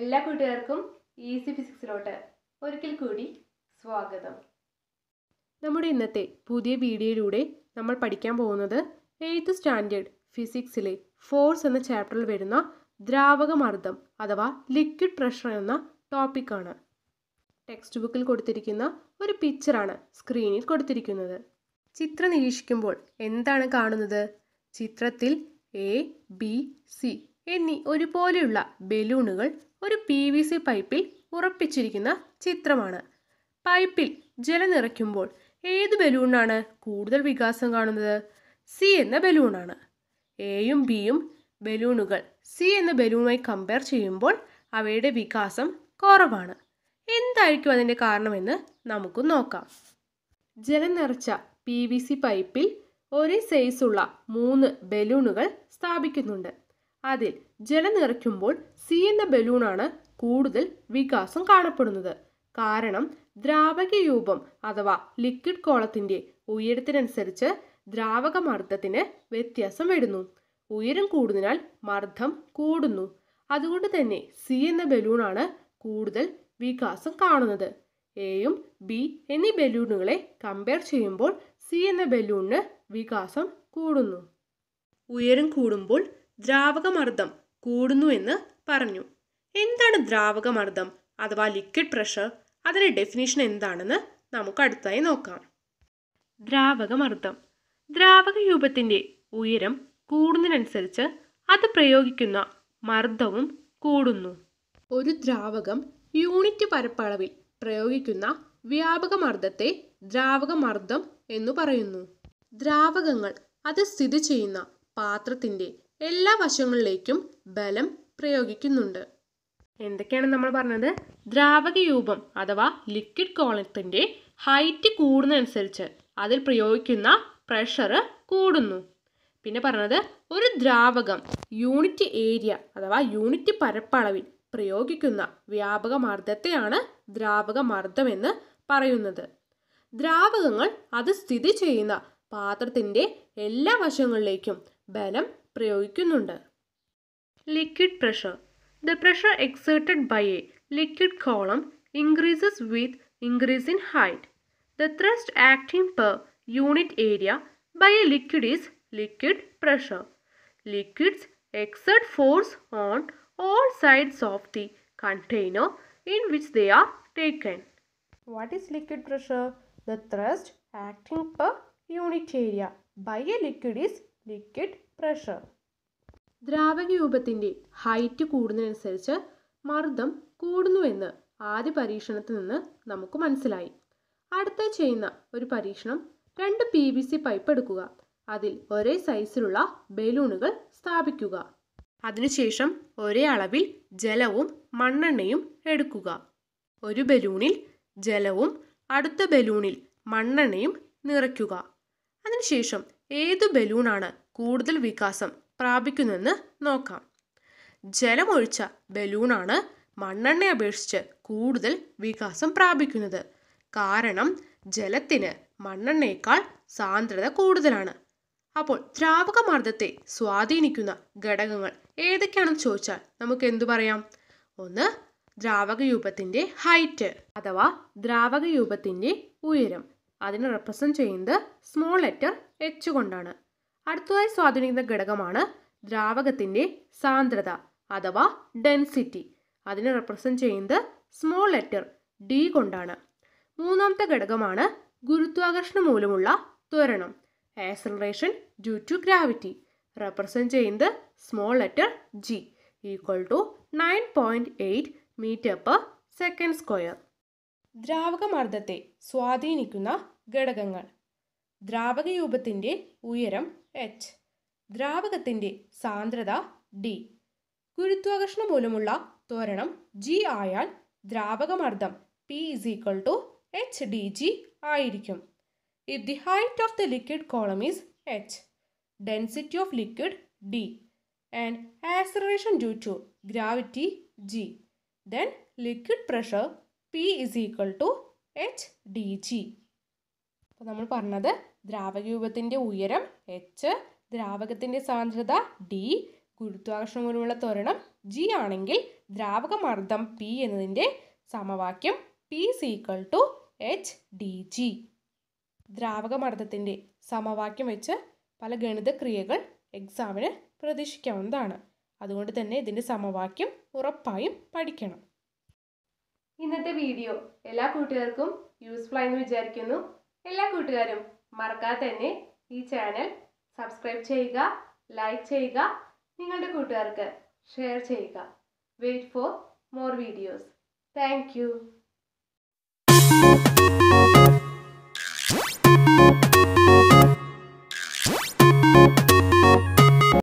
എല്ലാ കൂട്ടുകാർക്കും ഈസി ഫിസിക്സിലോട്ട് ഒരിക്കൽ കൂടി സ്വാഗതം നമ്മുടെ ഇന്നത്തെ പുതിയ വീഡിയോയിലൂടെ നമ്മൾ പഠിക്കാൻ പോകുന്നത് എയ്ത്ത് സ്റ്റാൻഡേർഡ് ഫിസിക്സിലെ ഫോഴ്സ് എന്ന ചാപ്റ്ററിൽ വരുന്ന ദ്രാവകമർദ്ദം അഥവാ ലിക്വിഡ് പ്രഷർ എന്ന ടോപ്പിക്കാണ് ടെക്സ്റ്റ് ബുക്കിൽ കൊടുത്തിരിക്കുന്ന ഒരു പിക്ചറാണ് സ്ക്രീനിൽ കൊടുത്തിരിക്കുന്നത് ചിത്രം നിരീക്ഷിക്കുമ്പോൾ എന്താണ് കാണുന്നത് ചിത്രത്തിൽ എ ബി സി എന്നീ ഒരുപോലെയുള്ള ബലൂണുകൾ ഒരു പി വി സി പൈപ്പിൽ ഉറപ്പിച്ചിരിക്കുന്ന ചിത്രമാണ് പൈപ്പിൽ ജലം നിറയ്ക്കുമ്പോൾ ഏത് ബലൂണാണ് കൂടുതൽ വികാസം കാണുന്നത് സി എന്ന ബലൂണാണ് എയും ബിയും ബലൂണുകൾ സി എന്ന ബലൂണുമായി കമ്പയർ ചെയ്യുമ്പോൾ അവയുടെ വികാസം കുറവാണ് എന്തായിരിക്കും അതിൻ്റെ കാരണമെന്ന് നമുക്ക് നോക്കാം ജലം നിറച്ച പി വി സി പൈപ്പിൽ ഒരേ സൈസുള്ള മൂന്ന് ബലൂണുകൾ സ്ഥാപിക്കുന്നുണ്ട് അതിൽ ജലം നിറയ്ക്കുമ്പോൾ സി എന്ന ബലൂണാണ് കൂടുതൽ വികാസം കാണപ്പെടുന്നത് കാരണം ദ്രാവക രൂപം അഥവാ ലിക്വിഡ് കോളത്തിന്റെ ഉയരത്തിനനുസരിച്ച് ദ്രാവക മർദ്ദത്തിന് വ്യത്യാസം വരുന്നു ഉയരം കൂടുന്നതിനാൽ മർദ്ദം കൂടുന്നു അതുകൊണ്ട് തന്നെ സി എന്ന ബലൂണാണ് കൂടുതൽ വികാസം കാണുന്നത് എയും ബി എന്നീ ബലൂണുകളെ കമ്പയർ ചെയ്യുമ്പോൾ സി എന്ന ബലൂണിന് വികാസം കൂടുന്നു ഉയരം കൂടുമ്പോൾ ദ്രാവകമർദ്ദം കൂടുന്നു എന്ന് പറഞ്ഞു എന്താണ് ദ്രാവകമർദ്ദം അഥവാ ലിക്വിഡ് പ്രഷർ അതിന്റെ ഡെഫിനിഷൻ എന്താണെന്ന് നമുക്ക് അടുത്തായി നോക്കാം ദ്രാവകമർദ്ദം ദ്രാവക രൂപത്തിന്റെ ഉയരം കൂടുന്നതിനനുസരിച്ച് അത് പ്രയോഗിക്കുന്ന മർദ്ദവും കൂടുന്നു ഒരു ദ്രാവകം യൂണിറ്റ് പരപ്പളവിൽ പ്രയോഗിക്കുന്ന വ്യാപക മർദ്ദത്തെ ദ്രാവകമർദ്ദം എന്നു പറയുന്നു ദ്രാവകങ്ങൾ അത് സ്ഥിതി ചെയ്യുന്ന പാത്രത്തിന്റെ എല്ലാ വശങ്ങളിലേക്കും ബലം പ്രയോഗിക്കുന്നുണ്ട് എന്തൊക്കെയാണ് നമ്മൾ പറഞ്ഞത് ദ്രാവക രൂപം അഥവാ ലിക്വിഡ് കോളത്തിന്റെ ഹൈറ്റ് കൂടുന്നതനുസരിച്ച് അതിൽ പ്രയോഗിക്കുന്ന പ്രഷർ കൂടുന്നു പിന്നെ പറഞ്ഞത് ഒരു ദ്രാവകം യൂണിറ്റ് ഏരിയ അഥവാ യൂണിറ്റ് പരപ്പളവിൽ പ്രയോഗിക്കുന്ന വ്യാപക മർദ്ദത്തെയാണ് ദ്രാവക മർദ്ദം എന്ന് പറയുന്നത് ദ്രാവകങ്ങൾ അത് സ്ഥിതി ചെയ്യുന്ന പാത്രത്തിന്റെ എല്ലാ വശങ്ങളിലേക്കും ബലം പ്രയോഗിക്കുന്നുണ്ട് liquid pressure the pressure exerted by a liquid column increases with increase in height the thrust acting per unit area by a liquid is liquid pressure liquids exert force on all sides of the container in which they are taken. What is liquid pressure? The thrust acting per unit area by a liquid is liquid pressure. ദ്രാവക രൂപത്തിന്റെ height കൂടുന്നതിനനുസരിച്ച് മർദ്ദം കൂടുന്നുവെന്ന് ആദ്യ പരീക്ഷണത്തിൽ നിന്ന് നമുക്ക് മനസ്സിലായി അടുത്ത ചെയ്യുന്ന ഒരു പരീക്ഷണം രണ്ട് പി വി സി പൈപ്പ് എടുക്കുക അതിൽ ഒരേ സൈസിലുള്ള ബലൂണുകൾ സ്ഥാപിക്കുക അതിനുശേഷം ഒരേ അളവിൽ ജലവും മണ്ണെണ്ണയും എടുക്കുക ഒരു ബലൂണിൽ ജലവും അടുത്ത ബലൂണിൽ മണ്ണെണ്ണയും നിറയ്ക്കുക അതിനുശേഷം ഏതു ബലൂണാണ് കൂടുതൽ വികാസം പ്രാപിക്കുന്നതെന്ന് നോക്കാം ജലമൊഴിച്ച ബലൂണാണ് മണ്ണെണ്ണയെ അപേക്ഷിച്ച് കൂടുതൽ വികാസം പ്രാപിക്കുന്നത് കാരണം ജലത്തിന് മണ്ണെണ്ണയേക്കാൾ സാന്ദ്രത കൂടുതലാണ് അപ്പോൾ ദ്രാവക മർദ്ദത്തെ സ്വാധീനിക്കുന്ന ഘടകങ്ങൾ ഏതൊക്കെയാണെന്ന് ചോദിച്ചാൽ നമുക്ക് എന്തു പറയാം ഒന്ന് ദ്രാവക രൂപത്തിന്റെ ഹൈറ്റ് അഥവാ ദ്രാവക രൂപത്തിന്റെ ഉയരം അതിനെ റെപ്രസെന്റ് ചെയ്യുന്നത് സ്മോൾ ലെറ്റർ എച്ച് കൊണ്ടാണ് അടുത്തതായി സ്വാധീനിക്കുന്ന ഘടകമാണ് ദ്രാവകത്തിന്റെ സാന്ദ്രത അഥവാ ഡെൻസിറ്റി അതിനെ റെപ്രസെന്റ് ചെയ്യുന്നത് സ്മോൾ ലെറ്റർ ഡി കൊണ്ടാണ് മൂന്നാമത്തെ ഘടകമാണ് ഗുരുത്വാകർഷണം മൂലമുള്ള ത്വരണം acceleration due to gravity represent ചെയ്യുന്നത് small letter G equal to nine point eight metre per second square ദ്രാവകമർദ്ദത്തെ സ്വാധീനിക്കുന്ന ഘടകങ്ങൾ ദ്രാവക രൂപത്തിൻ്റെ ഉയരം എച്ച് ദ്രാവകത്തിൻ്റെ സാന്ദ്രത ഡി ഗുരുത്വാകർഷണം മൂലമുള്ള ത്വരണം ജി ആയാൽ ദ്രാവകമർദ്ദം P is equal to H D G ആയിരിക്കും if the height of the liquid column is h, density of liquid d, and acceleration due to gravity g, then liquid pressure p is equal to h dg. അപ്പോൾ നമ്മൾ പറഞ്ഞത് ദ്രാവകരൂപത്തിൻ്റെ ഉയരം H ദ്രാവകത്തിൻ്റെ സാന്ദ്രത D ഗുരുത്വാകർഷണം മൂലമുള്ള ത്വരണം G ആണെങ്കിൽ ദ്രാവകമർദ്ദം P എന്നതിൻ്റെ സമവാക്യം P is equal to H D G ദ്രാവകമർദ്ദത്തിൻ്റെ സമവാക്യം വെച്ച് പല ഗണിത ക്രിയകൾ എക്സാമിന് പ്രതീക്ഷിക്കാവുന്നതാണ് അതുകൊണ്ട് തന്നെ ഇതിൻ്റെ സമവാക്യം ഉറപ്പായും പഠിക്കണം ഇന്നത്തെ വീഡിയോ എല്ലാ കൂട്ടുകാർക്കും യൂസ്ഫുൾ ആയെന്ന് വിചാരിക്കുന്നു എല്ലാ കൂട്ടുകാരും മറക്കാതെ തന്നെ ഈ ചാനൽ സബ്സ്ക്രൈബ് ചെയ്യുക ലൈക്ക് ചെയ്യുക നിങ്ങളുടെ കൂട്ടുകാർക്ക് ഷെയർ ചെയ്യുക wait for more videos thank